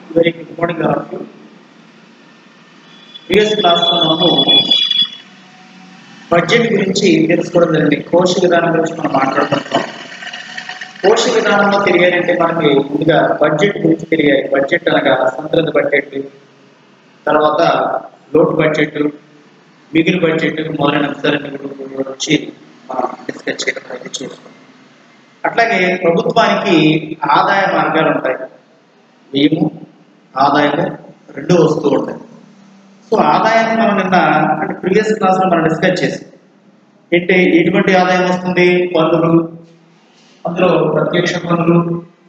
Very good morning all previous క్లాస్లో మనము budget గురించి తెలుసుకోవడం జరిగింది కోశ విధానం గురించి మనం మాట్లాడుకుంటాం కోశ విధానంలో తెలియాలంటే మనకి ముందుగా బడ్జెట్ గురించి తెలియాలి బడ్జెట్ అనగా సంతులిత బడ్జెట్ తర్వాత లోటు బడ్జెట్ మిగిలి బడ్జెట్ మొదలైన అంశాలన్నీ కూడా వచ్చి మనం డిస్కస్ చేయడం అనేది చూస్తాం అట్లాగే ప్రభుత్వానికి ఆదాయ మార్గాలు ఉంటాయి వ్యయము ఆదాయము రెండు వస్తూ ఉంటాయి సో ఆదాయాన్ని మనం నిన్న అంటే ప్రీవియస్ క్లాస్లో మనం డిస్కస్ చేసాం ఏంటి ఎటువంటి ఆదాయం వస్తుంది పన్నులు అందులో ప్రత్యక్ష పన్నులు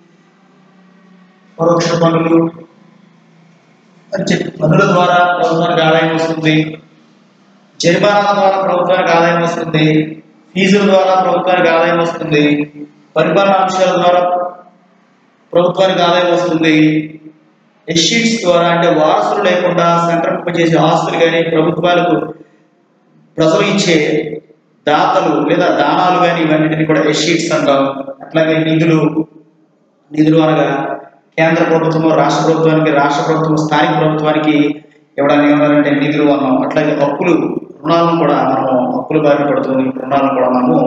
పరోక్ష పన్నులు అని చెప్పి పన్నుల ద్వారా ప్రభుత్వానికి ఆదాయం వస్తుంది జరిమానాల ద్వారా ప్రభుత్వానికి ఆదాయం వస్తుంది ఫీజుల ద్వారా ప్రభుత్వానికి ఆదాయం వస్తుంది పరిపాలన అంశాల ద్వారా ప్రభుత్వానికి ఆదాయం వస్తుంది ఎషీట్స్ ద్వారా అంటే వారసులు లేకుండా సంక్రమింపజేసే ఆస్తులు కానీ ప్రభుత్వాలకు ప్రజలు ఇచ్చే దాతలు లేదా దానాలు కానీ ఇవన్నిటిని కూడా ఎషీట్స్ అంటాం అట్లాగే నిధులు నిధులు అనగా కేంద్ర ప్రభుత్వం రాష్ట్ర ప్రభుత్వానికి రాష్ట్ర ప్రభుత్వం స్థానిక ప్రభుత్వానికి ఇవ్వడానికి ఏమన్నారంటే నిధులు అన్నాం అట్లాగే అప్పులు రుణాలను కూడా మనము అప్పుల బారిన పడుతుంది రుణాలను కూడా మనము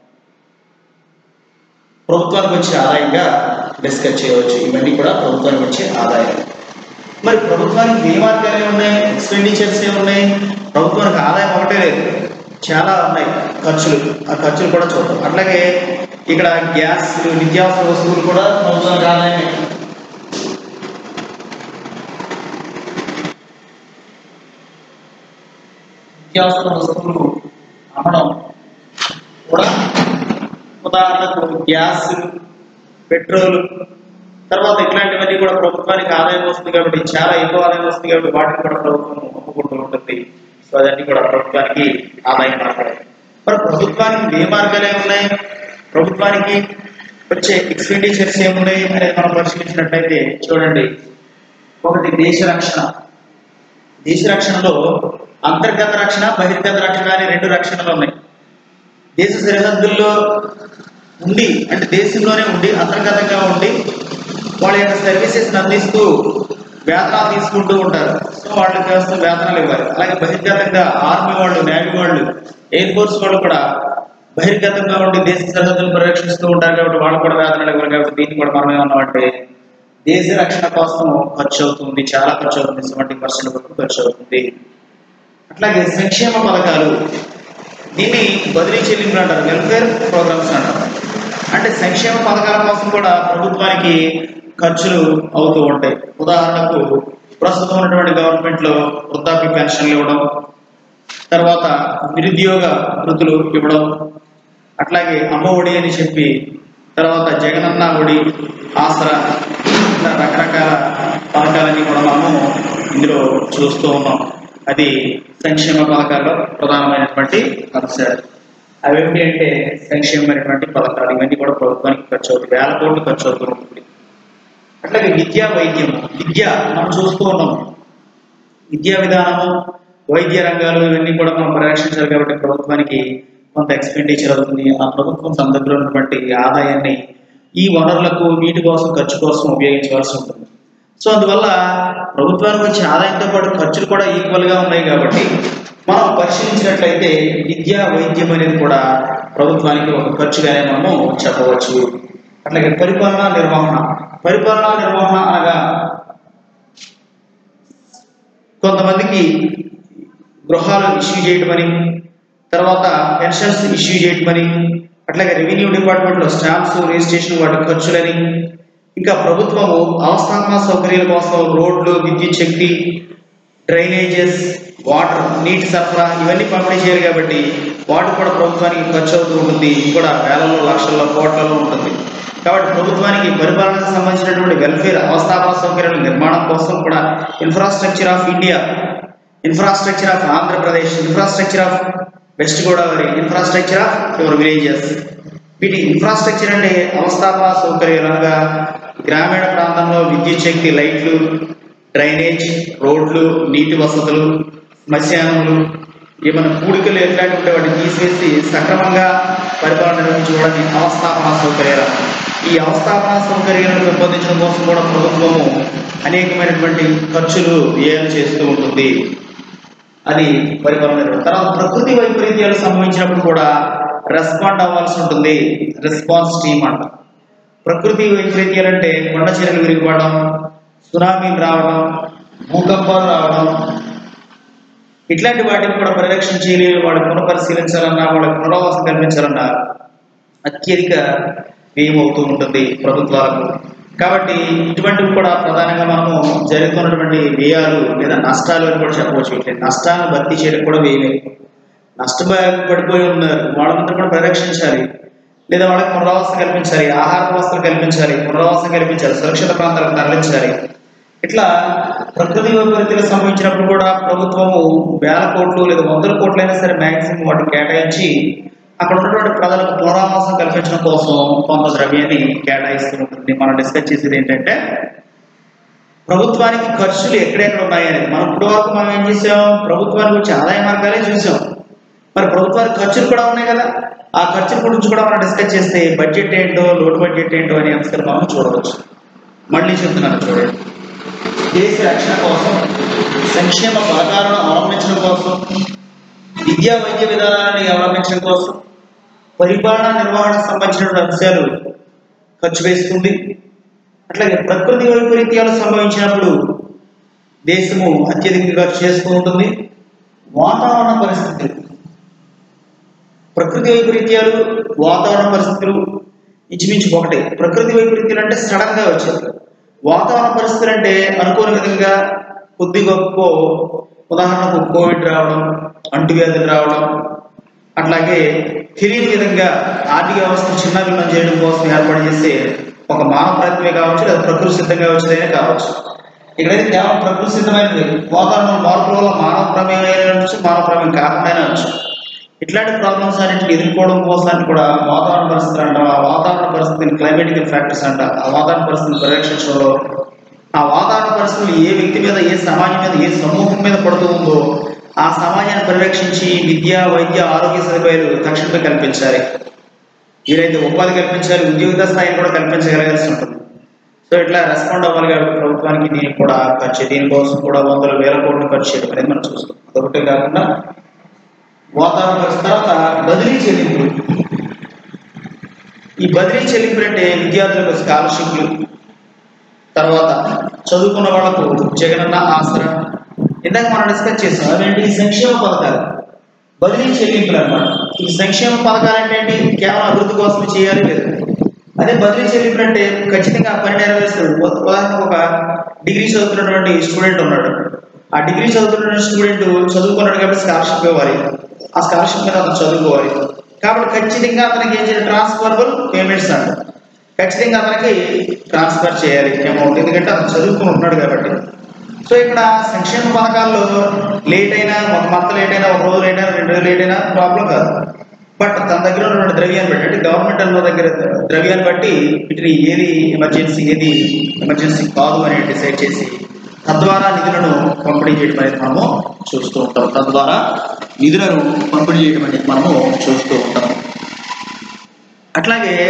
ప్రభుత్వానికి వచ్చే ఆదాయంగా డిస్కస్ చేయవచ్చు ఇవన్నీ కూడా ప్రభుత్వానికి వచ్చే ఆదాయం మరి ప్రభుత్వానికి ఏ మార్గాలు ఏమున్నాయి ఎక్స్పెండిచర్స్ ఏమున్నాయి ప్రభుత్వానికి ఆదాయం ఒకటే లేదు చాలా ఉన్నాయి ఖర్చులు ఆ ఖర్చులు కూడా చూద్దాం అట్లాగే ఇక్కడ గ్యాస్ నిత్యావసర వస్తువులు కూడా ప్రభుత్వానికి ఆదాయమే నిత్యావసర వస్తువులు అమ్మడం కూడా ఉదాహరణకు గ్యాస్ పెట్రోల్ తర్వాత ఇట్లాంటివన్నీ కూడా ప్రభుత్వానికి ఆదాయం వస్తుంది కాబట్టి చాలా ఎక్కువ ఆదాయం వస్తుంది కాబట్టి వాటిని కూడా ప్రభుత్వం ఒప్పుకుంటూ ఉంటుంది సో అదన్నీ కూడా ప్రభుత్వానికి ఆదాయం మార్గాలు మరి ప్రభుత్వానికి ఏ మార్గాలు ఏమున్నాయి ప్రభుత్వానికి వచ్చే ఎక్స్పెండిచర్స్ ఏమున్నాయి అనేది మనం పరిశీలించినట్లయితే చూడండి ఒకటి దేశ రక్షణ దేశ రక్షణలో అంతర్గత రక్షణ బహిర్గత రక్షణ అనే రెండు రక్షణలు ఉన్నాయి దేశ సరిహద్దుల్లో ఉండి అంటే దేశంలోనే ఉండి అంతర్గతంగా ఉండి వాళ్ళ యొక్క సర్వీసెస్ అందిస్తూ వేతనాలు తీసుకుంటూ ఉంటారు సో వాళ్ళకి వ్యవస్థ వేతనాలు ఇవ్వాలి అలాగే బహిర్గతంగా ఆర్మీ వాళ్ళు నేవీ వాళ్ళు ఎయిర్ ఫోర్స్ వాళ్ళు కూడా బహిర్గతంగా ఉండి దేశ సరిహద్దులను పరిరక్షిస్తూ ఉంటారు కాబట్టి వాళ్ళు కూడా వేతనాలు ఇవ్వాలి కాబట్టి దీన్ని కూడా మనం ఏమన్నామంటే దేశ రక్షణ కోసం ఖర్చు అవుతుంది చాలా ఖర్చు అవుతుంది సెవెంటీ పర్సెంట్ వరకు ఖర్చు అవుతుంది అట్లాగే సంక్షేమ పథకాలు దీన్ని బదిలీ చెల్లింపులు అంటారు వెల్ఫేర్ ప్రోగ్రామ్స్ అంటారు అంటే సంక్షేమ పథకాల కోసం కూడా ప్రభుత్వానికి ఖర్చులు అవుతూ ఉంటాయి ఉదాహరణకు ప్రస్తుతం ఉన్నటువంటి గవర్నమెంట్లో వృద్ధాప్య పెన్షన్లు ఇవ్వడం తర్వాత నిరుద్యోగ వృత్తులు ఇవ్వడం అట్లాగే అమ్మ ఒడి అని చెప్పి తర్వాత జగనన్న ఒడి ఆసరా ఇలా రకరకాల పథకాలన్నీ కూడా మనము ఇందులో చూస్తూ ఉన్నాం అది సంక్షేమ పథకాల్లో ప్రధానమైనటువంటి అంశాలు అవేంటి అంటే సంక్షేమమైనటువంటి పథకాలు ఇవన్నీ కూడా ప్రభుత్వానికి ఖర్చు అవుతుంది వేల కోట్లు ఖర్చు అవుతూ ఉంటుంది అట్లాగే విద్యా వైద్యం విద్య మనం చూస్తూ ఉన్నాం విద్యా విధానము వైద్య రంగాలు ఇవన్నీ కూడా మనం పరిరక్షించాలి కాబట్టి ప్రభుత్వానికి కొంత ఎక్స్పెండిచర్ అవుతుంది ఆ ప్రభుత్వం తన దగ్గర ఉన్నటువంటి ఆదాయాన్ని ఈ వనరులకు వీటి కోసం ఖర్చు కోసం ఉపయోగించవలసి ఉంటుంది సో అందువల్ల ప్రభుత్వానికి వచ్చే ఆదాయంతో పాటు ఖర్చులు కూడా ఈక్వల్గా ఉన్నాయి కాబట్టి మనం పరిశీలించినట్లయితే విద్యా వైద్యం అనేది కూడా ప్రభుత్వానికి ఒక ఖర్చుగానే మనము చెప్పవచ్చు అట్లాగే పరిపాలనా నిర్వహణ పరిపాలనా నిర్వహణ అనగా కొంతమందికి గృహాలు ఇష్యూ చేయటమని తర్వాత పెన్షన్స్ ఇష్యూ చేయటమని అట్లాగే రెవెన్యూ డిపార్ట్మెంట్లో స్టాంప్స్ రిజిస్ట్రేషన్ వాటి ఖర్చులని ఇంకా ప్రభుత్వము అవస్థాపన సౌకర్యాల కోసం రోడ్లు విద్యుత్ శక్తి డ్రైనేజెస్ వాటర్ నీటి సరఫరా ఇవన్నీ పంపిణీ చేయాలి కాబట్టి వాటి కూడా ప్రభుత్వానికి ఖర్చు అవుతూ ఉంటుంది ఇది కూడా వేలలో లక్షల్లో కోట్లలో ఉంటుంది కాబట్టి ప్రభుత్వానికి పరిపాలనకు సంబంధించినటువంటి వెల్ఫేర్ అవస్థాపన సౌకర్యాల నిర్మాణం కోసం కూడా infrastructure of India infrastructure of Andhra Pradesh infrastructure of West Godavari infrastructure of your villages వీటి ఇన్ఫ్రాస్ట్రక్చర్ అంటే అవస్థాపన సౌకర్యాలు అనగా గ్రామీణ ప్రాంతంలో విద్యుత్ శక్తి లైట్లు డ్రైనేజ్ రోడ్లు నీటి వసతులు శ్మశానములు ఏమైనా కూడికలు ఎట్లాంటివి ఉంటే వాటిని తీసివేసి సక్రమంగా పరిపాలన నిర్వహించుకోవడానికి అవస్థాపన సౌకర్యాలు ఈ అవస్థాపన సౌకర్యాలను పెంపొందించడం కోసం కూడా ప్రభుత్వము అనేకమైనటువంటి ఖర్చులు వ్యయాలు చేస్తూ ఉంటుంది అది పరిపాలన నిర్వహణ. తర్వాత ప్రకృతి వైపరీత్యాలు సంభవించినప్పుడు కూడా రెస్పాండ్ అవ్వాల్సి ఉంటుంది రెస్పాన్స్ టీమ్ అంట ప్రకృతి వైపరీత్యాలు అంటే కొండ చర్యలు విరిగిపడడం సునామీలు రావడం భూకంపాలు రావడం ఇట్లాంటి వాటిని కూడా పరిరక్షణ చేయలేని వాళ్ళు పునఃపరిశీలించాలన్నా వాళ్ళకి పునరావాసం కల్పించాలన్నా అత్యధిక వ్యయం అవుతూ ఉంటుంది ప్రభుత్వాలకు కాబట్టి ఇటువంటివి కూడా ప్రధానంగా మనము జరుగుతున్నటువంటి వ్యయాలు లేదా నష్టాలు అని కూడా చెప్పవచ్చు ఇట్లా నష్టాలను భర్తీ చేయడం కూడా వ్యయమే నష్టపడిపోయి ఉన్నారు వాళ్ళందరూ కూడా పరిరక్షించాలి లేదా వాళ్ళకి పునరావాసం కల్పించాలి ఆహార వ్యవస్థలు కల్పించాలి పునరావాసం కల్పించాలి సురక్షిత ప్రాంతాలకు తరలించాలి ఇట్లా ప్రకృతి వైపరీత్యాలు సంభవించినప్పుడు కూడా ప్రభుత్వము వేల కోట్లు లేదా వందల కోట్లైనా సరే మ్యాక్సిమం వాటిని కేటాయించి అక్కడ ఉన్నటువంటి ప్రజలకు పునరావాసం కల్పించడం కోసం కొంత ద్రవ్యాన్ని కేటాయిస్తూ ఉంటుంది మనం డిస్కస్ చేసేది ఏంటంటే ప్రభుత్వానికి ఖర్చులు ఎక్కడెక్కడ ఉన్నాయని మనం ఇప్పుడు వరకు మనం ఏం చేసాం ప్రభుత్వానికి వచ్చే ఆదాయ మార్గాలే చూసాం మరి ప్రభుత్వానికి ఖర్చులు కూడా ఉన్నాయి కదా ఆ ఖర్చుల గురించి కూడా మనం డిస్కస్ చేస్తే బడ్జెట్ ఏంటో లోటు బడ్జెట్ ఏంటో అనే అంశాలు మనం చూడవచ్చు మళ్ళీ చెప్తున్నాను చూడండి దేశ రక్షణ కోసం సంక్షేమ పథకాలను అవలంబించడం కోసం విద్యా వైద్య విధానాన్ని అవలంబించడం కోసం పరిపాలన నిర్వహణకు సంబంధించిన అంశాలు ఖర్చు వేస్తుంది అట్లాగే ప్రకృతి వైపరీత్యాలు సంభవించినప్పుడు దేశము అత్యధికంగా ఖర్చు చేస్తూ ఉంటుంది వాతావరణ పరిస్థితులు ప్రకృతి వైపరీత్యాలు వాతావరణ పరిస్థితులు ఇంచుమించు ఒకటే ప్రకృతి వైపరీత్యాలు అంటే సడన్ గా వచ్చాయి వాతావరణ పరిస్థితులు అంటే అనుకోని విధంగా కొద్ది గొప్ప ఉదాహరణకు కోవిడ్ రావడం అంటువ్యాధులు రావడం అట్లాగే తెలియని విధంగా ఆర్థిక వ్యవస్థ చిన్నభిన్నం చేయడం కోసం ఏర్పాటు చేసే ఒక మానవ ప్రయత్నమే కావచ్చు లేదా ప్రకృతి సిద్ధంగా వచ్చేదైనా కావచ్చు ఇక్కడైతే కేవలం ప్రకృతి సిద్ధమైనది వాతావరణ మార్పుల వల్ల మానవ ప్రమేయం అయినా అనొచ్చు మానవ ప్రమేయం కాకుండా అనొచ్చు ఇట్లాంటి ప్రాబ్లమ్స్ అన్నింటిని ఎదుర్కోవడం కోసానికి కూడా వాతావరణ పరిస్థితులు అంటాం ఆ వాతావరణ పరిస్థితిని క్లైమేటికల్ ఫ్యాక్టర్స్ అంట ఆ వాతావరణ పరిస్థితిని పరిరక్షించడంలో ఆ వాతావరణ పరిస్థితులు ఏ వ్యక్తి మీద ఏ సమాజం మీద ఏ సమూహం మీద పడుతూ ఉందో ఆ సమాజాన్ని పరిరక్షించి విద్య వైద్య ఆరోగ్య సదుపాయాలు తక్షణమే కల్పించాలి వీరైతే ఉపాధి కల్పించాలి ఉద్యోగ స్థాయిని కూడా కల్పించగలగాల్సి ఉంటుంది సో ఇట్లా రెస్పాండ్ అవ్వాలి కాబట్టి ప్రభుత్వానికి దీనికి కూడా ఖర్చు దీనికోసం కూడా వందల వేల కోట్లు ఖర్చు చేయడం అనేది మనం చూస్తాం అదొకటే కాకుండా వాతావరణ పరిస్థితి తర్వాత బదిలీ చెల్లింపులు ఈ బదిలీ చెల్లింపులు అంటే విద్యార్థులకు స్కాలర్షిప్లు తర్వాత చదువుకున్న వాళ్ళకు జగనన్న ఆసరా ఇందాక మనం డిస్కస్ చేసాం అవేంటి సంక్షేమ పథకాలు బదిలీ చెల్లింపులు అన్నమాట ఈ సంక్షేమ పథకాలు అంటే ఏంటి కేవలం అభివృద్ధి కోసం చేయాలి లేదు అదే బదిలీ చెల్లింపులు అంటే ఖచ్చితంగా ఆ పని నెరవేరుస్తాడు ఉ- ఉదాహరణకు ఒక డిగ్రీ చదువుతున్నటువంటి స్టూడెంట్ ఉన్నాడు ఆ డిగ్రీ చదువుతున్న స్టూడెంట్ చదువుకున్నాడు కాబట్టి స్కాలర్షిప్ ఇవ్వాలి ఆ స్కాలర్షిప్ మీద అతను చదువుకోవాలి కాబట్టి ఖచ్చితంగా అతనికి ఏం చేయాలి ట్రాన్స్ఫరబుల్ పేమెంట్స్ అంట ఖచ్చితంగా అతనికి ట్రాన్స్ఫర్ చేయాలి అమౌంట్ ఎందుకంటే అతను చదువుకుని ఉంటున్నాడు కాబట్టి సో ఇక్కడ సంక్షేమ పథకాల్లో లేట్ అయినా ఒక మంత్ లేట్ అయినా ఒక రోజు లేట్ అయినా రెండు రోజులు లేట్ అయినా ప్రాబ్లం కాదు బట్ తన దగ్గర ఉన్నటువంటి ద్రవ్యాన్ని బట్టి అంటే గవర్నమెంట్ అన్న దగ్గర ద్రవ్యాన్ని బట్టి వీటిని ఏది ఎమర్జెన్సీ ఏది ఎమర్జెన్సీ కాదు అని డిసైడ్ చేసి తద్వారా నిధులను పంపిణీ చేయడం అనేది మనము చూస్తూ ఉంటాం తద్వారా నిధులను పంపిణీ చేయడం అనేది మనము చూస్తూ ఉంటాం అట్లాగే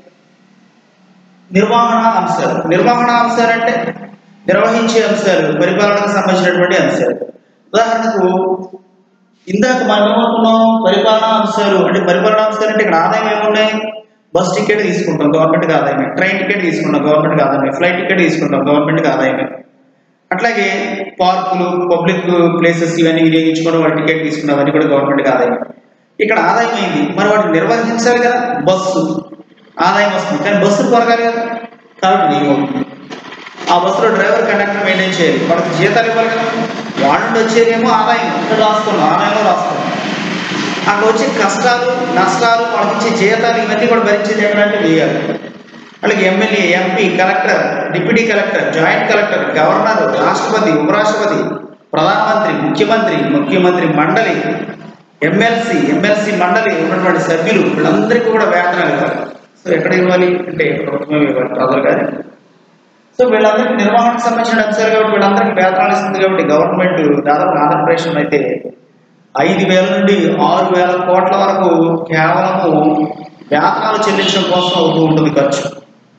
నిర్వహణ అంశాలు నిర్వహణ అంశాలు అంటే నిర్వహించే అంశాలు పరిపాలనకు సంబంధించినటువంటి అంశాలు ఉదాహరణకు ఇందాక మనం ఏమనుకున్నాం పరిపాలనా అంశాలు అంటే పరిపాలనా అంశాలు అంటే ఇక్కడ ఆదాయం ఏమున్నాయి బస్ టికెట్ తీసుకుంటాం గవర్నమెంట్కి ఆదాయమే ట్రైన్ టికెట్ తీసుకుంటాం గవర్నమెంట్కి ఆదాయమే ఫ్లైట్ టికెట్ తీసుకుంటాం గవర్నమెంట్కి ఆదాయమే అట్లాగే పార్కులు పబ్లిక్ ప్లేసెస్ ఇవన్నీ వినియోగించుకోవడం వాటి టికెట్ తీసుకున్న అవన్నీ కూడా గవర్నమెంట్కి ఆదాయం ఇక్కడ ఆదాయం అయింది మరి వాటిని నిర్వహించాలి కదా బస్సు ఆదాయం వస్తుంది కానీ బస్సులు కొరగాలి కదా కాబట్టి నియమం ఆ బస్సులో డ్రైవర్ కండక్టర్ మెయింటైన్ చేయాలి వాళ్ళకి జీతాలు ఇవ్వాలి కదా వాళ్ళ నుండి వచ్చేదేమో ఆదాయం ఇక్కడ రాసుకున్నాం ఆదాయంలో రాసుకున్నాం అక్కడ వచ్చే కష్టాలు నష్టాలు వాళ్ళకి ఇచ్చే జీతాలు ఇవన్నీ కూడా భరించేది ఎక్కడంటే వేయాలి వాళ్ళకి MLA MP collector deputy collector joint collector governor రాష్ట్రపతి ఉపరాష్ట్రపతి ప్రధానమంత్రి ముఖ్యమంత్రి ముఖ్యమంత్రి మండలి ఎమ్మెల్సీ ఎమ్మెల్సీ మండలి ఉన్నటువంటి సభ్యులు వీళ్ళందరికీ కూడా వేతనాలు ఇవ్వాలి సో ఎక్కడ ఇవ్వాలి అంటే ప్రభుత్వం ఇవ్వాలి ప్రజలు కానీ సో వీళ్ళందరికీ నిర్వహణకు సంబంధించిన అంశాలు కాబట్టి వీళ్ళందరికీ వేతనాలు ఇస్తుంది కాబట్టి గవర్నమెంట్ దాదాపు ఆంధ్రప్రదేశ్ అయితే ఐదు వేల నుండి ఆరు వేల కోట్ల వరకు కేవలము వేతనాలు చెల్లించడం కోసం అవుతూ ఉంటుంది ఖర్చు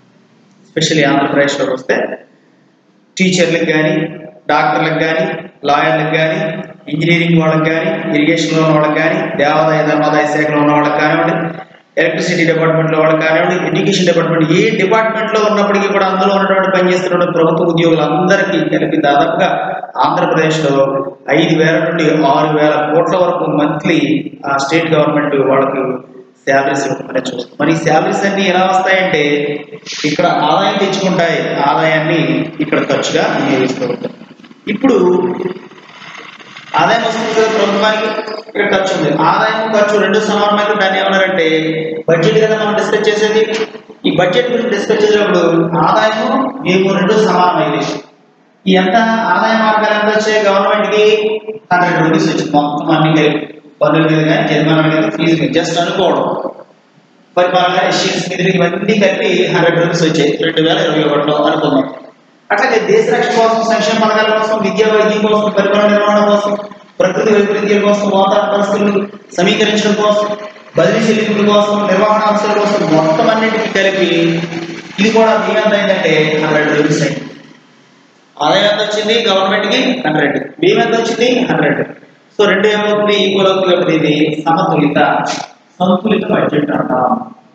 ఎస్పెషల్లీ ఆంధ్రప్రదేశ్లోకి వస్తే టీచర్లకు కానీ డాక్టర్లకు కానీ లాయర్లకు కానీ ఇంజనీరింగ్ వాళ్ళకి కానీ ఇరిగేషన్లో ఉన్న వాళ్ళకి కానీ దేవాదాయ ధర్మాదాయ శాఖలో ఉన్న వాళ్ళకి కానివ్వండి ఎలక్ట్రిసిటీ డిపార్ట్మెంట్లో వాళ్ళకి కానివ్వండి ఎడ్యుకేషన్ డిపార్ట్మెంట్ ఏ డిపార్ట్మెంట్లో ఉన్నప్పటికీ కూడా అందులో ఉన్నటువంటి పనిచేస్తున్న ప్రభుత్వ ఉద్యోగులందరికీ కలిపి దాదాపుగా ఆంధ్రప్రదేశ్లో ఐదు వేల నుండి ఆరు వేల కోట్ల వరకు మంత్లీ ఆ స్టేట్ గవర్నమెంట్ వాళ్ళకి శాలరీస్ ఇవ్వమని చూస్తాం మరి శాలరీస్ అన్ని ఎలా వస్తాయంటే ఇక్కడ ఆదాయం తెచ్చుకుంటాయి ఆదాయాన్ని ఇక్కడ ఖర్చుగా వినియోగిస్తూ ఉంటాయి ఇప్పుడు ఆదాయం వస్తుంది కదా ప్రభుత్వానికి ఇక్కడ ఖర్చు ఉంది ఆదాయం ఖర్చు రెండు సమానమైన దాన్ని ఏమన్నారంటే బడ్జెట్ కదా మనం డిస్కస్ చేసేది ఈ బడ్జెట్ గురించి డిస్కస్ చేసేటప్పుడు ఆదాయము మేము రెండు సమానమైనవి ఈ ఎంత ఆదాయ మార్గాలు ఎంత వచ్చాయి గవర్నమెంట్కి హండ్రెడ్ రూపీస్ వచ్చింది మొత్తం అన్ని కలిపి పన్నుల మీద కానీ జరిమానా మీద ఫీజు మీద జస్ట్ అనుకోవడం పరిపాలన ఎషియన్స్ మీద ఇవన్నీ కలిపి హండ్రెడ్ రూపీస్ వచ్చాయి రెండు వేల ఇరవై ఒకటిలో అనుకుందాం అట్లాగే దేశ రక్షణ కోసం సంక్షేమ పథకాల కోసం విద్యా వైద్యం కోసం పరిపాలన నిర్వహణ కోసం ప్రకృతి వైపరీత్యాల కోసం వాతావరణ పరిస్థితులు సమీకరించడం కోసం బదిలీ చెల్లింపుల కోసం నిర్వహణ అంశాల కోసం మొత్తం అన్నింటికి కలిపి ఇది కూడా మీ ఎంత అయిందంటే హండ్రెడ్ రూపీస్ అయింది ఆదాయం ఎంత వచ్చింది గవర్నమెంట్కి హండ్రెడ్ బియ్యం ఎంత వచ్చింది హండ్రెడ్ సో రెండు ఏమవుతుంది ఈక్వల్ అవుతుంది కాబట్టి ఇది సమతులిత సంతులిత బడ్జెట్ అంటాం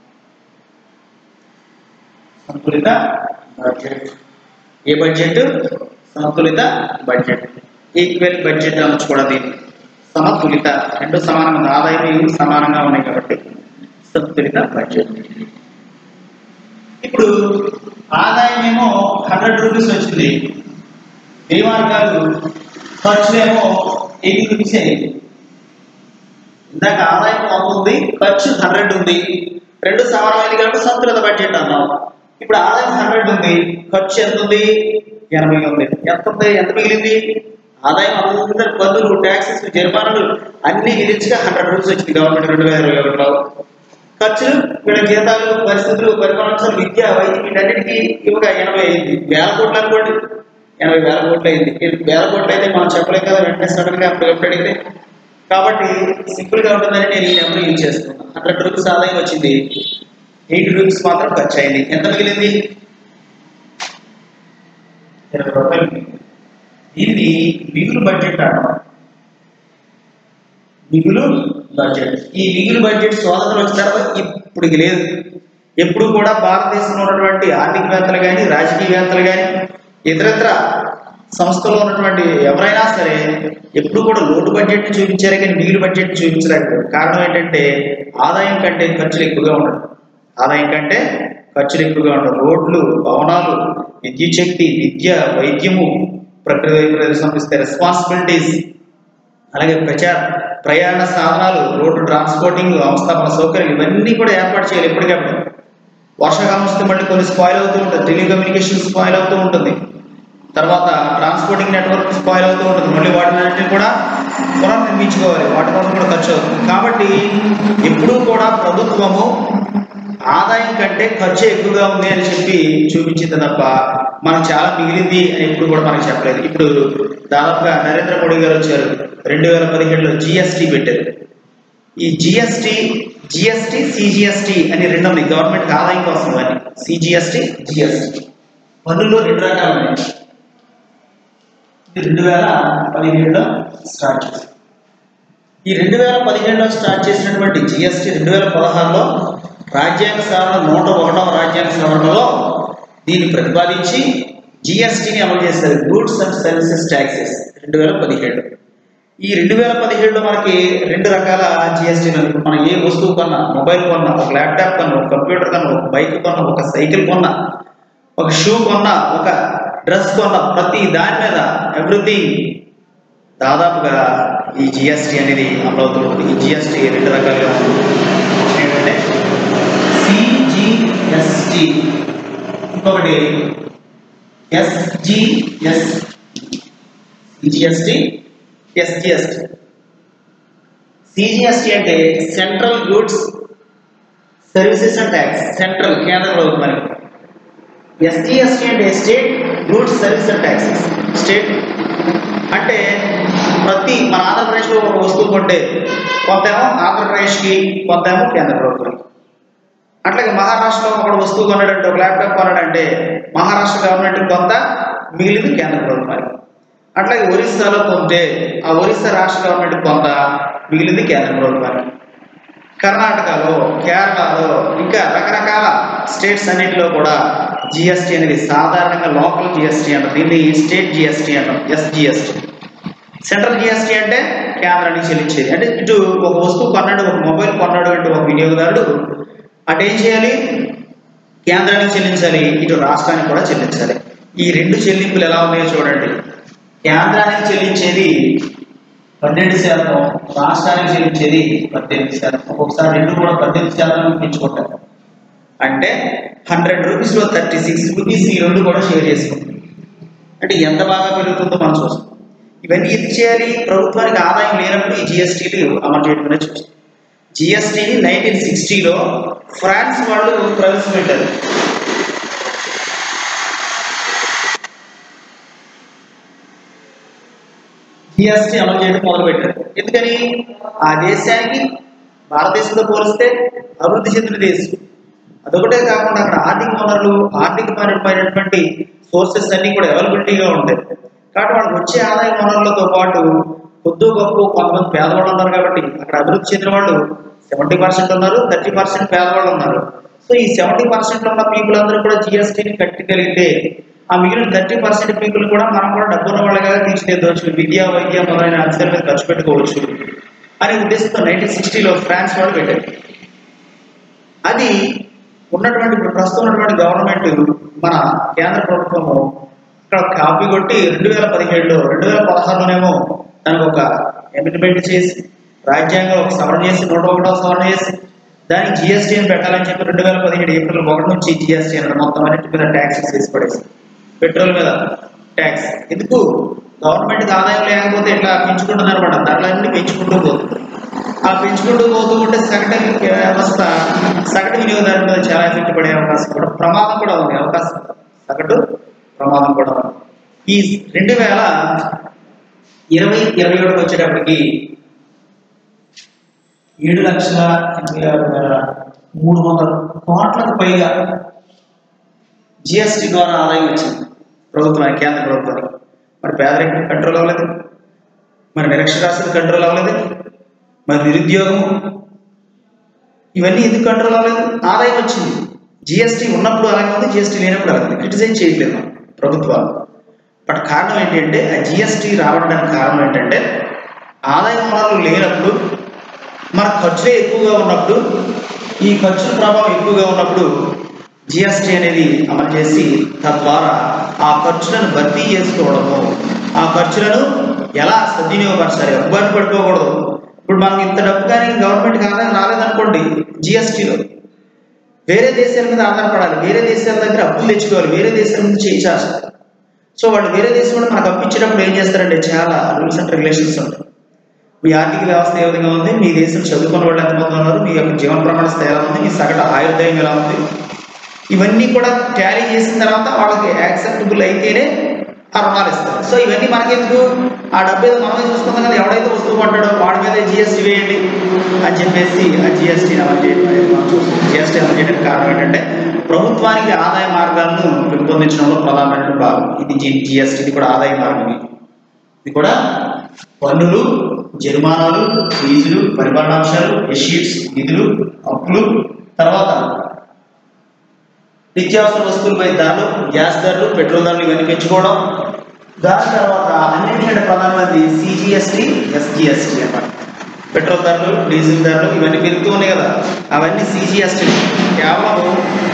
సంతులిత బడ్జెట్ ఏ బడ్జెట్ సంతులిత బడ్జెట్ ఈక్వల్ బడ్జెట్ అనొచ్చు కూడా దీన్ని సమతులిత రెండు సమానంగా ఉంది. ఆదాయం ఇవి సమానంగా ఉన్నాయి కాబట్టి సంతులిత బడ్జెట్ ఇప్పుడు ఆదాయం ఏమో హండ్రెడ్ రూపీస్ వచ్చింది ఏ మార్గాలు ఖర్చు ఏమో ఎయిటీ రూపీస్ అయింది ఇందాక ఆదాయం వంద ఉంది ఖర్చు హండ్రెడ్ ఉంది రెండు సమానమైనది కాబట్టి సంతులిత బడ్జెట్ అన్నాం ఇప్పుడు ఆదాయం హండ్రెడ్ ఉంది ఖర్చు ఎంత ఉంది ఎనభై ఉంది ఎంత ఉంది ఎంత మిగిలింది ఆదాయం అందరి పన్నులు ట్యాక్సెస్ జరిమానాలు అన్ని విధించగా హండ్రెడ్ రూపీస్ వచ్చింది గవర్నమెంట్ రెండు వేల ఇరవై ఒకటిలో ఖర్చులు వీళ్ళ జీతాలు పరిస్థితులు పరిపాలన విద్య వైద్యం వీటన్నిటికీ ఇవ్వగా ఎనభై అయింది వేల కోట్లు అనుకోండి ఎనభై వేల కోట్లు అయింది ఇది వేల కోట్లు అయితే మనం చెప్పలేం కదా వెంటనే సడన్ గా అప్పుడు అడిగితే కాబట్టి సింపుల్ గా ఉంటుందని నేను ఈ నెంబర్ యూజ్ చేస్తున్నాను హండ్రెడ్ రూపీస్ ఆదాయం వచ్చింది ఎయిటీ రూపీస్ మాత్రం ఖర్చు అయింది ఎంత మిగిలింది ఇరవై రూపాయలు మిగిలింది. దీన్ని మిగులు బడ్జెట్ అంటాం మిగులు బడ్జెట్ ఈ మిగులు బడ్జెట్ స్వాతంత్రం వచ్చిన తర్వాత ఇప్పటికి లేదు ఎప్పుడు కూడా భారతదేశంలో ఉన్నటువంటి ఆర్థికవేత్తలు కానీ రాజకీయవేత్తలు కానీ ఇతరత్ర సంస్థలో ఉన్నటువంటి ఎవరైనా సరే ఎప్పుడు కూడా లోటు బడ్జెట్ చూపించారు కానీ మిగిలి బడ్జెట్ చూపించలేదు కారణం ఏంటంటే ఆదాయం కంటే ఖర్చులు ఎక్కువగా ఉండదు ఆదాయం కంటే ఖర్చులు ఎక్కువగా ఉండవు రోడ్లు భవనాలు విద్యుత్ శక్తి విద్య వైద్యము ప్రకృతి వైపరీత్య సంస్థ రెస్పాన్సిబిలిటీస్ అలాగే ప్రచార ప్రయాణ సాధనాలు రోడ్డు ట్రాన్స్పోర్టింగ్ అవస్థాపన సౌకర్యం ఇవన్నీ కూడా ఏర్పాటు చేయాలి ఎప్పటికప్పుడు వర్షాకాలం వస్తే మళ్ళీ కొన్ని స్పాయిల్ అవుతూ ఉంటుంది టెలికమ్యూనికేషన్ స్పాయిల్ అవుతూ ఉంటుంది తర్వాత ట్రాన్స్పోర్టింగ్ నెట్వర్క్ స్పాయిల్ అవుతూ ఉంటుంది మళ్ళీ వాటిని కూడా పునర్నిర్మించుకోవాలి వాటి కోసం కూడా ఖర్చు అవుతుంది కాబట్టి ఎప్పుడూ కూడా ప్రభుత్వము ఆదాయం కంటే ఖర్చు ఎక్కువగా ఉంది అని చెప్పి చూపించింది తప్ప మనకు చాలా మిగిలింది అని ఎప్పుడు కూడా మనకు చెప్పలేదు ఇప్పుడు దాదాపుగా నరేంద్ర మోడీ గారు వచ్చారు రెండు వేల పదిహేడులో జిఎస్టీ పెట్టారు ఈ జిఎస్టీ జిఎస్టీ సిజిఎస్టీ అని రెండు ఉన్నాయి గవర్నమెంట్ ఆదాయం కోసం అని సిజిఎస్టీ జిఎస్టీ పన్నుల్లో రెండు రకాలు ఉన్నాయి ఇది రెండు వేల పదిహేడులో స్టార్ట్ చేశారు ఈ రెండు వేల పదిహేడులో స్టార్ట్ చేసినటువంటి జిఎస్టీ రెండు వేల పదహారులో రాజ్యాంగ సవరణ నూట ఒకటవ రాజ్యాంగ సవరణలో దీన్ని ప్రతిపాదించి జిఎస్టీని అమలు చేశారు గూడ్స్ అండ్ సర్వీసెస్ ట్యాక్సెస్ రెండు వేల పదిహేడు ఈ రెండు వేల పదిహేడులో మనకి రెండు రకాల జిఎస్టీలు మనం ఏ వస్తువు కొన్నా మొబైల్ కొన్నా ఒక ల్యాప్టాప్ కొన్నా ఒక కంప్యూటర్ కొన్నా ఒక బైక్ కొన్నా ఒక సైకిల్ కొన్నా ఒక షూ కొన్నా ఒక డ్రెస్ కొన్నా ప్రతి దాని మీద ఎవ్రీథింగ్ దాదాపుగా ఈ జిఎస్టీ అనేది అమలవుతూ ఉంటుంది ఈ జిఎస్టీ రెండు రకాలుగా ఉంటుంది ఏంటంటే సిజిఎస్టి ఇంకొకటి ఎస్జిఎస్ సిజిఎస్టి ఎస్జిఎస్టి సిజిఎస్టి అంటే central goods services and tax central కేంద్ర ప్రభుత్వం మనకి ఎస్జిఎస్టి అంటే state goods service and taxes state అంటే ప్రతి మన ఆంధ్రప్రదేశ్లో ఒక వస్తువు కొంటే కొంతేమో ఆంధ్రప్రదేశ్కి కొంతేమో కేంద్ర ప్రభుత్వానికి అట్లాగే మహారాష్ట్రలో ఒక వస్తువు కొన్నాడంటే ఒక ల్యాప్టాప్ కొన్నాడంటే మహారాష్ట్ర గవర్నమెంట్ కొంత మిగిలింది కేంద్ర ప్రభుత్వానికి అట్లాగే ఒరిస్సాలో కొంటే ఆ ఒరిస్సా రాష్ట్ర గవర్నమెంట్ కొంత మిగిలింది కేంద్ర ప్రభుత్వానికి కర్ణాటకలో కేరళలో ఇంకా రకరకాల స్టేట్స్ అన్నింటిలో కూడా జిఎస్టీ అనేది సాధారణంగా లోకల్ జిఎస్టీ అంటారు దీన్ని స్టేట్ జిఎస్టీ అంటాం ఎస్జిఎస్టీ సెంట్రల్ జిఎస్టీ అంటే కేంద్రానికి చెల్లించేది అంటే ఇటు ఒక వస్తువు కొన్నాడు ఒక మొబైల్ కొన్నాడు అంటే ఒక వినియోగదారుడు అటు ఏం చేయాలి కేంద్రానికి చెల్లించాలి ఇటు రాష్ట్రానికి కూడా చెల్లించాలి ఈ రెండు చెల్లింపులు ఎలా ఉన్నాయో చూడండి కేంద్రానికి చెల్లించేది పన్నెండు శాతం రాష్ట్రానికి చెల్లించేది పద్దెనిమిది శాతం ఒక్కొక్కసారి రెండు కూడా పద్దెనిమిది శాతం పెంచుకుంటారు అంటే హండ్రెడ్ రూపీస్లో థర్టీ సిక్స్ రూపీస్ ఈ రెండు కూడా షేర్ చేసుకుంటాం అంటే ఎంత బాగా పెరుగుతుందో మనం చూస్తాం ఇవన్నీ ఎందుకు చేయాలి ప్రభుత్వానికి ఆదాయం లేనప్పుడు ఈ జిఎస్టీలు అమలు చేయడం అనేది చూస్తాం జిఎస్టీ నైన్టీన్ సిక్స్టీలో ఫ్రాన్స్ వాళ్ళు ప్రవేశపెట్టారు జిఎస్టీ అమలు చేయడం మొదలుపెట్టారు ఎందుకని ఆ దేశానికి భారతదేశంతో పోలిస్తే అభివృద్ధి చెందిన దేశం అదొకటే కాకుండా అక్కడ ఆర్థిక వనరులు ఆర్థికపరమైనటువంటి సోర్సెస్ అన్ని కూడా అవైలబిలిటీగా ఉంటాయి కాబట్టి వాళ్ళకి వచ్చే ఆదాయ వనరులతో పాటు కొద్ది గొప్ప కొంతమంది పేదవాళ్ళు ఉన్నారు కాబట్టి అక్కడ అభివృద్ధి చెందిన వాళ్ళు సెవెంటీ పర్సెంట్ ఉన్నారు థర్టీ పర్సెంట్ పేదవాళ్ళు ఉన్నారు సో ఈ సెవెంటీ పర్సెంట్ ఉన్న పీపుల్ అందరూ కూడా జిఎస్టీని కట్టగలిగితే ఆ మిగిలిన థర్టీ పర్సెంట్ పీపుల్ కూడా మనం కూడా డబ్బున్న వాళ్ళగా తీర్చిదిద్దవచ్చు విద్య వైద్య మొదలైన అంశాల మీద ఖర్చు పెట్టుకోవచ్చు అనే ఉద్దేశంతో నైన్టీన్ సిక్స్టీలో ఫ్రాన్స్ వాళ్ళు పెట్టారు అది ఉన్నటువంటి ఇప్పుడు ప్రస్తుతం ఉన్నటువంటి గవర్నమెంట్ మన కేంద్ర ప్రభుత్వము ఇక్కడ కాపీ కొట్టి రెండు వేల పదిహేడులో రెండు వేల పదహారులోనేమో దానికి ఒక అమెండ్మెంట్ చేసి రాజ్యాంగం ఒక సవరణ చేసి నూట ఒకటో సవరణ చేసి దానికి జిఎస్టీ అని పెట్టాలని చెప్పి రెండు వేల పదిహేడు ఏప్రిల్ ఒకటి నుంచి జిఎస్టీ అని మొత్తం అన్నిటి మీద ట్యాక్స్ వేసి పడేసి పెట్రోల్ మీద ట్యాక్స్ ఎందుకు గవర్నమెంట్కి ఆదాయం లేకపోతే ఇట్లా పెంచుకుంటుంది అనమాట ధరలన్నీ పెంచుకుంటూ పోతుంది ఆ పెంచుకుంటూ పోతూ ఉంటే సగటు వ్యవస్థ సగటు వినియోగదారు మీద చాలా ఎఫెక్ట్ పడే అవకాశం కూడా ప్రమాదం కూడా ఉంది అవకాశం సగటు ప్రమాదం కూడా ఉంది ఈ రెండు వేల ఇరవై ఇరవై ఒకటికి వచ్చేటప్పటికి ఏడు లక్షల ఎనభై ఆరు వేల మూడు వందల కోట్లకు పైగా జిఎస్టీ ద్వారా ఆదాయం వచ్చింది ప్రభుత్వానికి కేంద్ర ప్రభుత్వానికి మరి పేదరికం కంట్రోల్ అవ్వలేదు మరి నిరక్షరాస్యత కంట్రోల్ అవ్వలేదు మరి నిరుద్యోగం ఇవన్నీ ఎందుకు కంట్రోల్ అవ్వలేదు ఆదాయం వచ్చింది జిఎస్టీ ఉన్నప్పుడు అలాగే ఉంది జిఎస్టీ లేనప్పుడు అలాగే క్రిటిసైజ్ చేయట్లేదు మనం ప్రభుత్వాలు బట్ కారణం ఏంటంటే ఆ జిఎస్టీ రావడానికి కారణం ఏంటంటే ఆదాయ వనరులు లేనప్పుడు మన ఖర్చులే ఎక్కువగా ఉన్నప్పుడు ఈ ఖర్చుల ప్రభావం ఎక్కువగా ఉన్నప్పుడు జిఎస్టీ అనేది అమలు చేసి తద్వారా ఆ ఖర్చులను భర్తీ చేసుకోవడము ఆ ఖర్చులను ఎలా సద్వినియోగపరచాలి అబ్బాయి పడుకోకూడదు ఇప్పుడు మనకి ఇంత డబ్బు కానీ గవర్నమెంట్కి ఆదాయం రాలేదనుకోండి జిఎస్టీలో వేరే దేశాల మీద ఆధారపడాలి వేరే దేశాల దగ్గర అప్పులు తెచ్చుకోవాలి వేరే దేశాల నుంచి చేయించాలి సో వాళ్ళు వేరే దేశం కూడా మనకు అప్పించేటప్పుడు ఏం చేస్తారంటే చాలా రూల్స్ అండ్ రెగ్యులేషన్స్ ఉంటాయి మీ ఆర్థిక వ్యవస్థ ఏ విధంగా ఉంది మీ దేశం చదువుకున్న వాళ్ళు ఎంతమంది ఉన్నారు మీ యొక్క జీవన ప్రమాణ స్థాయి ఎలా ఉంది మీ సగటు ఆయుర్దాయం ఎలా ఉంది ఇవన్నీ కూడా ట్యాలీ చేసిన తర్వాత వాళ్ళకి యాక్సెప్టబుల్ అయితేనే ఆ రుణాలు ఇస్తారు సో ఇవన్నీ మనకెందుకు ఆ డబ్బు ఏదో మనమే చూసుకుందాం కదా ఎవడైతే వస్తువు పడ్డాడో వాడి మీద జిఎస్టీ వేయండి అని చెప్పేసి ఆ జిఎస్టీని అమలు చేయడం అనేది మనం చూస్తాం జిఎస్టీ అమలు చేయడానికి కారణం ఏంటంటే ప్రభుత్వానికి ఆదాయ మార్గాలను పెంపొందించడంలో ప్రధానమైన భాగం ఇది జి జిఎస్టీది కూడా ఆదాయ మార్గం ఇది కూడా పన్నులు జరిమానాలు ఫీజులు పరిపాలనాంశాలు ఎషీట్స్ నిధులు అప్పులు తర్వాత నిత్యావసర వస్తువులపై ధరలు గ్యాస్ ధరలు పెట్రోల్ ధరలు ఇవన్నీ పెంచుకోవడం దాని తర్వాత అన్నింటికంటే ప్రధానమైనది సిజిఎస్టీ ఎస్జిఎస్టీ అన్నమాట పెట్రోల్ ధరలు డీజిల్ ధరలు ఇవన్నీ పెరుగుతూ ఉన్నాయి కదా అవన్నీ సిజిఎస్టీ కేవలం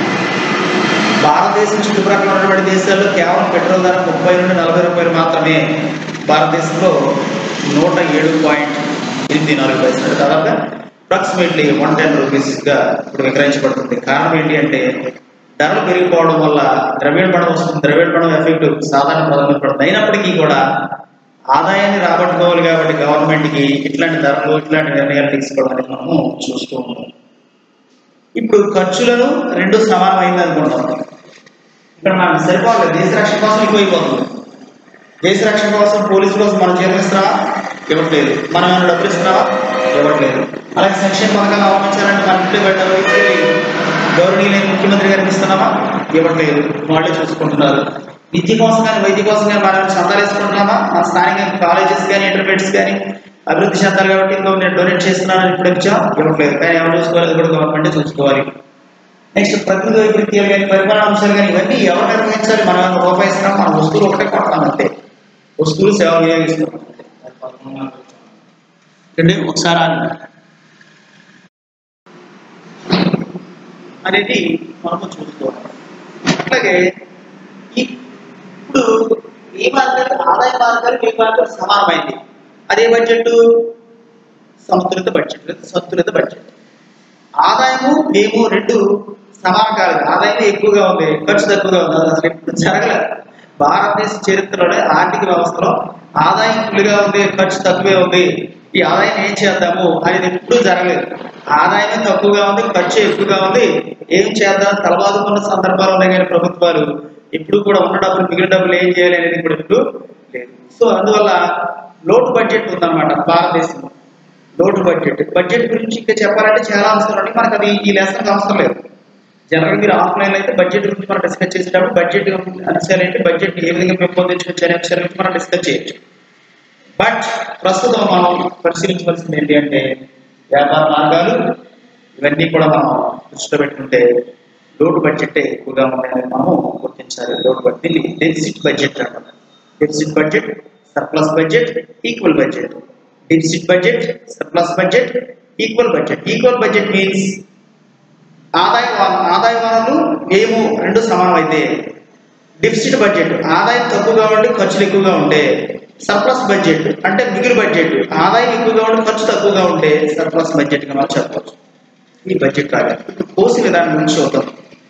భారతదేశం చుట్టుప్రక్కల ఉన్నటువంటి దేశాల్లో కేవలం పెట్రోల్ ధర ముప్పై నుండి నలభై రూపాయలు మాత్రమే భారతదేశంలో నూట ఏడు పాయింట్ ఎనిమిది నాలుగు పైసలు దాదాపుగా అప్రాక్సిమేట్లీ వన్ టెన్ రూపీస్గా ఇప్పుడు విక్రయించబడుతుంది కారణం ఏంటి అంటే ధరలు పెరిగిపోవడం వల్ల ద్రవ్యోల్బణం వస్తుంది ద్రవ్యోల్బణం ఎఫెక్ట్ సాధారణ ప్రజల మీద పడుతుంది అయినప్పటికీ కూడా ఆదాయాన్ని రాబట్టుకోవాలి కాబట్టి గవర్నమెంట్కి ఇట్లాంటి ధరలు ఇట్లాంటి నిర్ణయాలు తీసుకోవడానికి మనము చూస్తూ ఉంటాం ఇప్పుడు ఖర్చులను రెండు సమానమైంది అనుకుంటాం ఇక్కడ మనకు సరిపోలేదు దేశ రక్షణ కోసం ఎక్కువైపోతుంది దేశ రక్షణ కోసం పోలీసు కోసం మనం జీతం ఇస్తున్నావా ఇవ్వట్లేదు మనం ఏమైనా డబ్బులు ఇస్తున్నావా ఇవ్వట్లేదు అలాగే సంక్షేమ పథకాలు అవలంబించాలంటే మన ఇంట్లో పెట్టాలి గౌరవనీయులైన ముఖ్యమంత్రి గారికి ఇస్తున్నామా ఇవ్వట్లేదు వాళ్ళే చూసుకుంటున్నారు విద్య కోసం కానీ వైద్య కోసం కానీ మనం చందాలు వేసుకుంటున్నామా మన స్థానిక కాలేజెస్ కానీ ఇంటర్మీడియట్స్ కానీ అభివృద్ధి చెందాలి కాబట్టి ఇంకో నేను డొనేట్ చేస్తున్నాను ఇప్పుడు ఇచ్చాం ఇవ్వట్లేదు కానీ ఎవరు చూసుకోవాలి అది కూడా గవర్నమెంట్ చూసుకోవాలి నెక్స్ట్ ప్రకృతి వైపరీత్యాలు కానీ పరిమాణ అంశాలు కానీ ఇవన్నీ ఎవరు నిర్వహించాలి మనం ఏమైనా రూపాయి ఇస్తున్నాం మన వస్తువులు ఒకటే కొంటాం అంతే వస్తువులు సేవ వినియోగిస్తున్నాం అంటే ఒకసారి ఆగండి. అనేది మనము చూసుకోవాలి అట్లాగే ఈ- ఇప్పుడు ఈ మార్కెట్ ఆదాయ మార్గాలు ఈ మార్కెట్ సమానమైంది అదే బడ్జెట్ సమతులిత బడ్జెట్ లేదా సంతులిత బడ్జెట్ ఆదాయము మేము రెండు సమానం కాలేదు ఆదాయం ఎక్కువగా ఉంది ఖర్చు తక్కువగా ఉంది అది అసలు ఎప్పుడు జరగలేదు భారతదేశ చరిత్రలోనే ఆర్థిక వ్యవస్థలో ఆదాయం ఫుల్గా ఉంది ఖర్చు తక్కువే ఉంది ఈ ఆదాయం ఏం చేద్దాము అనేది ఎప్పుడూ జరగలేదు ఆదాయం తక్కువగా ఉంది ఖర్చు ఎక్కువగా ఉంది ఏం చేద్దాం తలబాదుకున్న సందర్భాలు ఉన్నాయి కానీ ప్రభుత్వాలు ఇప్పుడు కూడా ఉన్న డబ్బులు మిగిలిన డబ్బులు ఏం చేయాలి అనేది ఇప్పుడు ఇప్పుడు లేదు సో అందువల్ల లోటు బడ్జెట్ ఉందన్నమాట భారతదేశంలో లోటు బడ్జెట్ బడ్జెట్ గురించి ఇంకా చెప్పాలంటే చాలా అంశాలు ఉన్నాయి మనకు అది ఈ లెసన్ అవసరం లేదు జనరల్ మీరు ఆఫ్లైన్ అయితే బడ్జెట్ గురించి మనం డిస్కస్ చేసేటప్పుడు బడ్జెట్ అంశాలు ఏంటి బడ్జెట్ ఏ విధంగా పెంపొందించవచ్చు అనే అంశాల గురించి మనం డిస్కస్ చేయొచ్చు బట్ ప్రస్తుతం మనం పరిశీలించవలసింది ఏంటి అంటే వ్యాపార మార్గాలు ఇవన్నీ కూడా మనం దృష్టిలో పెట్టుకుంటే లోటు బడ్జెట్ ఎక్కువగా ఉన్నాయని మనము గుర్తించాలి లోటు బడ్జెట్ డెఫిసిట్ బడ్జెట్ అంటారు deficit budget surplus budget equal budget deficit budget surplus budget equal budget equal budget means ఆదాయ వన- ఆదాయ వనరులు వ్యయము రెండు సమానమైతే డిఫిసిట్ బడ్జెట్ ఆదాయం తక్కువగా ఉండి ఖర్చులు ఎక్కువగా ఉంటే సర్ప్లస్ బడ్జెట్ అంటే మిగులు బడ్జెట్ ఆదాయం ఎక్కువగా ఉండి ఖర్చు తక్కువగా ఉంటే సర్ప్లస్ బడ్జెట్ గా మనం చెప్పవచ్చు ఈ బడ్జెట్ రాగా ఇప్పుడు కోసి విధానం గురించి చూద్దాం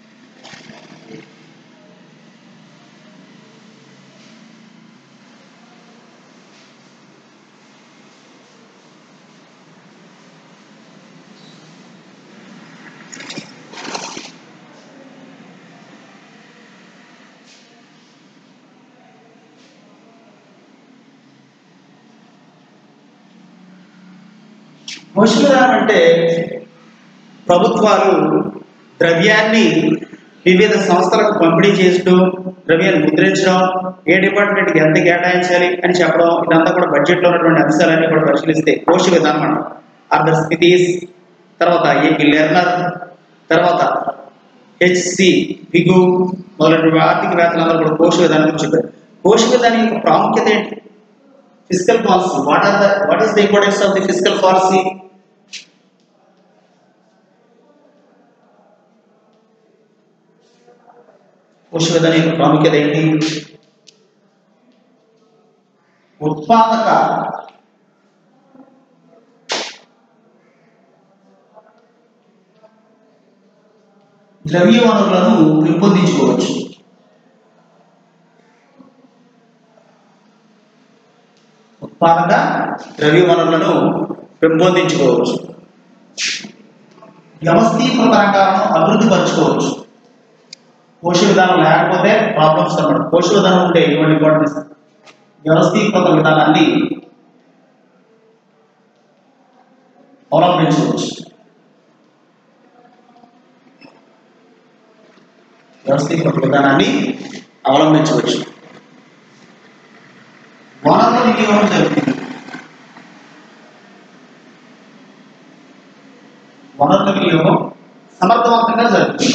కోసి విధానం అంటే ప్రభుత్వాలు ద్రవ్యాన్ని వివిధ సంస్థలకు పంపిణీ చేస్తూ ద్రవ్యాన్ని ముద్రించడం ఏ డిపార్ట్మెంట్కి ఎంత కేటాయించాలి అని చెప్పడం ఇదంతా కూడా బడ్జెట్లో ఉన్నటువంటి అంశాలన్నీ కూడా పరిశీలిస్తే కోశ విధానం అంటాం అదర్ స్థితీస్ తర్వాత ఏపీ లెర్నర్ తర్వాత హెచ్సి బిగు మొదలైన ఆర్థిక వేత్తలందరూ కూడా కోశ విధానం గురించి చెప్పారు కోశ విధానం యొక్క ప్రాముఖ్యత ఏంటి fiscal policy what are the what is the importance of the fiscal policy కోశ విధానం యొక్క ప్రాముఖ్యత ఏంటి ఉత్పాదక ద్రవ్య వనరులను పెంపొందించుకోవచ్చు ఉత్పాదక ద్రవ్య వనరులను పెంపొందించుకోవచ్చు వ్యవస్థీకృత రంగాలను అభివృద్ధి పరచుకోవచ్చు పోష విధానం లేకపోతే ప్రాబ్లమ్స్ అన్నమాట పోష విధానం ఉంటే ఇటువంటి ఇంపార్టెన్స్ వ్యవస్థీకృత విధానాన్ని అవలంబించవచ్చు వ్యవస్థీకృత విధానాన్ని అవలంబించవచ్చు వనరుల వినియోగం జరుగుతుంది వనరుల వినియోగం సమర్థవంతంగా జరుగుతుంది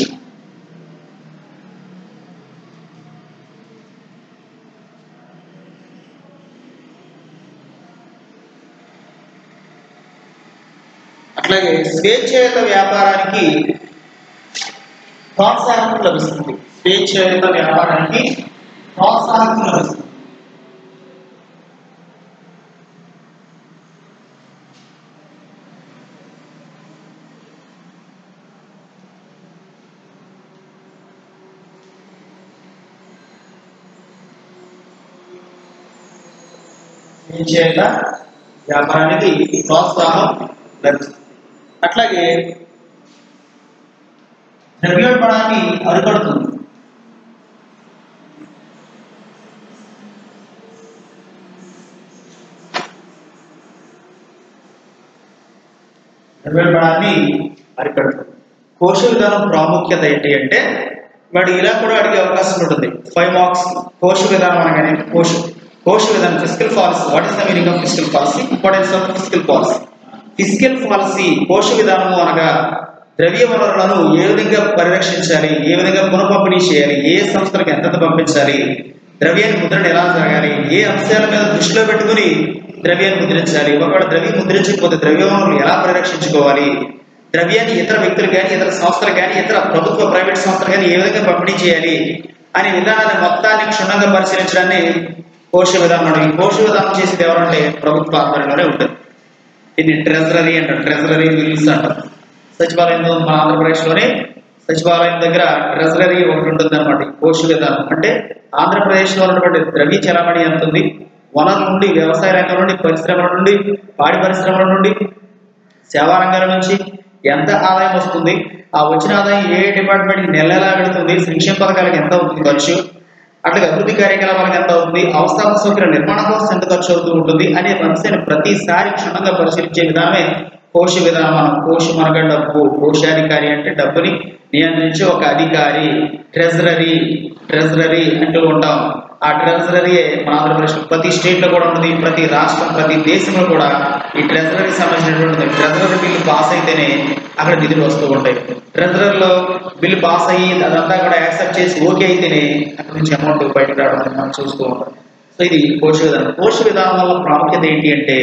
అట్లాగే స్వేచ్ఛాయుత వ్యాపారానికి ప్రోత్సాహం లభిస్తుంది స్వేచ్ఛాయుత వ్యాపారానికి ప్రోత్సాహం లభిస్తుంది స్వేచ్ఛాయుత వ్యాపారానికి ప్రోత్సాహం లభిస్తుంది అట్లాగే ద్రవ్యోల్బణాన్ని అరికడుతుంది ద్రవ్యోల్బణాన్ని అరికడుతుంది కోశ విధానం ప్రాముఖ్యత ఏంటి అంటే వాడు ఇలా కూడా అడిగే అవకాశం ఉంటుంది ఫైవ్ మార్క్స్ కోశ విధానం అనగానే కోశ కోశ విధానం fiscal policy what is the meaning of fiscal policy importance of fiscal policy fiscal policy కోశ విధానము అనగా ద్రవ్య వనరులను ఏ విధంగా పరిరక్షించాలి ఏ విధంగా పునఃపంపిణీ చేయాలి ఏ సంస్థలకు ఎంతెంత పంపించాలి ద్రవ్యాన్ని ముద్రణ ఎలా జరగాలి ఏ అంశాల మీద దృష్టిలో పెట్టుకుని ద్రవ్యాన్ని ముద్రించాలి ఒకవేళ ద్రవ్యం ముద్రించకపోతే ద్రవ్య వనరులు ఎలా పరిరక్షించుకోవాలి ద్రవ్యాన్ని ఇతర వ్యక్తులు కానీ ఇతర సంస్థలు కానీ ఇతర ప్రభుత్వ ప్రైవేట్ సంస్థలు కానీ ఏ విధంగా పంపిణీ చేయాలి అనే విధానాన్ని మొత్తాన్ని క్షుణ్ణంగా పరిశీలించడాన్ని కోశ విధానం అంటారు. ఈ కోశ విధానం చేసేది ఎవరంటే ప్రభుత్వ ఆధ్వర్యంలోనే ఉంటుంది ఇది ట్రెజరీ అంటారు ట్రెజరీ బిల్స్ అంటారు సచివాలయంలో మన ఆంధ్రప్రదేశ్లోనే సచివాలయం దగ్గర ట్రెజరీ ఒకటి ఉంటుంది అనమాట కోశ విధానం అంటే ఆంధ్రప్రదేశ్లో ఉన్నటువంటి ద్రవ్య చలామణి ఎంత ఉంది వనరుల నుండి వ్యవసాయ రంగం నుండి పరిశ్రమల నుండి పాడి పరిశ్రమల నుండి సేవా రంగాల నుంచి ఎంత ఆదాయం వస్తుంది ఆ వచ్చిన ఆదాయం ఏ డిపార్ట్మెంట్కి నెల నెలా వెళుతుంది సంక్షేమ పథకాలకు ఎంత అవుతుంది ఖర్చు అట్లాగే అభివృద్ధి కార్యకలాపాలకు ఎంత అవుతుంది అవస్థాపన సౌకర్య నిర్మాణం కోసం ఎంత ఖర్చు అవుతూ ఉంటుంది అనే అంశాన్ని ప్రతిసారి క్షుణ్ణంగా పరిశీలించే విధానమే కోశ విధానం మనం కోశం అనగా డబ్బు కోశాధికారి అంటే డబ్బుని నియంత్రించే ఒక అధికారి ట్రెజరీ ట్రెజరీ అంటూ ఉంటాం ఆ ట్రెజరీ మన ఆంధ్రప్రదేశ్ ప్రతి స్టేట్ లో కూడా ఉంటుంది ప్రతి రాష్ట్రం ప్రతి దేశంలో కూడా ఈ ట్రెజరీకి సంబంధించినటువంటి ట్రెజరీ బిల్లు పాస్ అయితేనే అక్కడ నిధులు వస్తూ ఉంటాయి ట్రెజరీలో బిల్లు పాస్ అయ్యి అదంతా కూడా యాక్సెప్ట్ చేసి ఓకే అయితేనే అక్కడ నుంచి అమౌంట్ బయటకు రావడం అనేది మనం చూస్తూ ఉంటాం సో ఇది కోశ విధానం కోశ విధానం వల్ల ప్రాముఖ్యత ఏంటి అంటే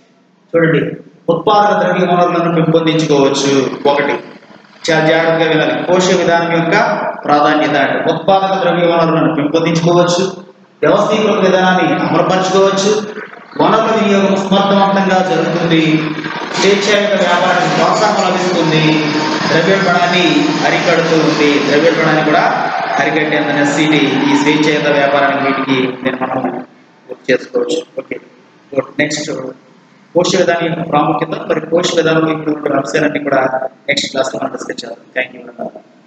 చూడండి ఉత్పాదక ద్రవ్య వనరులను పెంపొందించుకోవచ్చు ఒకటి చాలా జాగ్రత్తగా వినాలి కోశ విధానం యొక్క ప్రాధాన్యత అంటే ఉత్పాదక ద్రవ్య వనరులను పెంపొందించుకోవచ్చు వ్యవస్థీకృత విధానాన్ని అమలుపరచుకోవచ్చు వనరుల వినియోగం సమర్థవంతంగా జరుగుతుంది స్వేచ్ఛాయుత వ్యాపారానికి ప్రోత్సాహం లభిస్తుంది ద్రవ్యోల్బణాన్ని అరికడుతూ ఉంది ద్రవ్యోల్బణాన్ని కూడా అరికట్టేంత నెస్సీని ఈ స్వేచ్ఛాయుత వ్యాపారానికి వీటికి నేను మనం గుర్తు చేసుకోవచ్చు ఓకే నెక్స్ట్ కోశ విధానం యొక్క ప్రాముఖ్యత మరి కోశ విధానంలో ఇప్పుడు అంశాలన్నీ కూడా నెక్స్ట్ క్లాస్లో మనం డిస్కస్ చేద్దాం థ్యాంక్ యూ